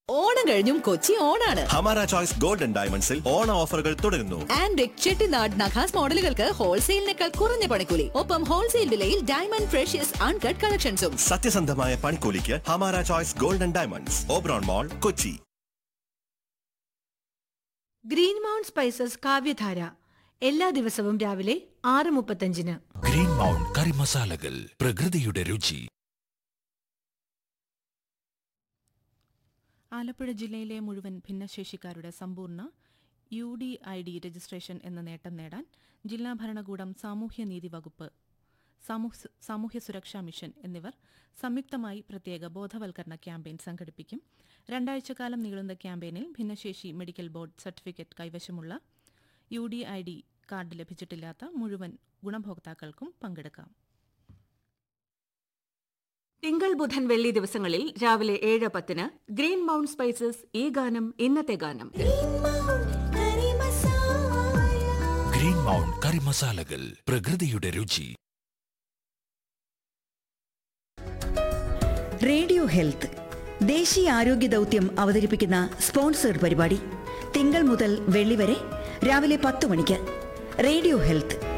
ഓണം കഴിഞ്ഞും കൊച്ചി ഓണാണ് ഹമാര ചോയ്സ് ഗോൾഡൻ ഡയമണ്ട്സിൽ ഓണ ഓഫറുകൾ തുടരുന്നു ആൻഡ് ചെട്ടിനാട് നഖാസ് മോഡലുകൾക്ക് ഹോൾസെയിലിനേക്കാൾ കുറഞ്ഞ പണിക്കൂലി ഒപ്പം ഹോൾസെയിൽ വിലയിൽ ഡയമണ്ട് ഫ്രഷ്യസ് അൺകട്ട് കളക്ഷൻസും സത്യസന്ധമായ പണിക്കൂലിക്ക് ഹമാര choice golden diamonds Oberon mall Kochi green mount spices Kavyadhara എല്ലാ ദിവസവും രാവിലെ ആറ് മുപ്പത്തഞ്ചിന് ഗ്രീൻ മൗണ്ട് കറി മസാലകൾ പ്രകൃതിയുടെ രുചി ആലപ്പുഴ ജില്ലയിലെ മുഴുവൻ ഭിന്നശേഷിക്കാരുടെ സമ്പൂർണ്ണ U D I D registration എന്ന നേട്ടം നേടാൻ ജില്ലാ ഭരണകൂടം സാമൂഹ്യനീതി വകുപ്പ് സാമൂഹ്യ- സാമൂഹ്യ സുരക്ഷാ മിഷൻ എന്നിവർ സംയുക്തമായി പ്രത്യേക ബോധവൽക്കരണ ക്യാമ്പയിൻ സംഘടിപ്പിക്കും രണ്ടാഴ്ചക്കാലം നീളുന്ന ക്യാമ്പയിനിൽ ഭിന്നശേഷി മെഡിക്കൽ ബോർഡ് സർട്ടിഫിക്കറ്റ് കൈവശമുള്ള U D I D card ലഭിച്ചിട്ടില്ലാത്ത മുഴുവൻ ഗുണഭോക്താക്കൾക്കും പങ്കെടുക്കാം തിങ്കൾ ബുധൻ വെള്ളി ദിവസങ്ങളിൽ രാവിലെ ഏഴ് പത്തിന് ഗ്രീൻ മൗണ്ട് സ്പൈസസ് ഈ ഗാനം ഇന്നത്തെ ഗാനം ഗ്രീൻ മൗണ്ട് കറി മസാലകൾ പ്രകൃതിയുടെ രുചി റേഡിയോ ഹെൽത്ത് ദേശീയ ആരോഗ്യ ദൗത്യം അവതരിപ്പിക്കുന്ന സ്പോൺസേഡ് പരിപാടി തിങ്കൾ മുതൽ വെള്ളി വരെ രാവിലെ പത്ത് മണിക്ക് റേഡിയോ ഹെൽത്ത്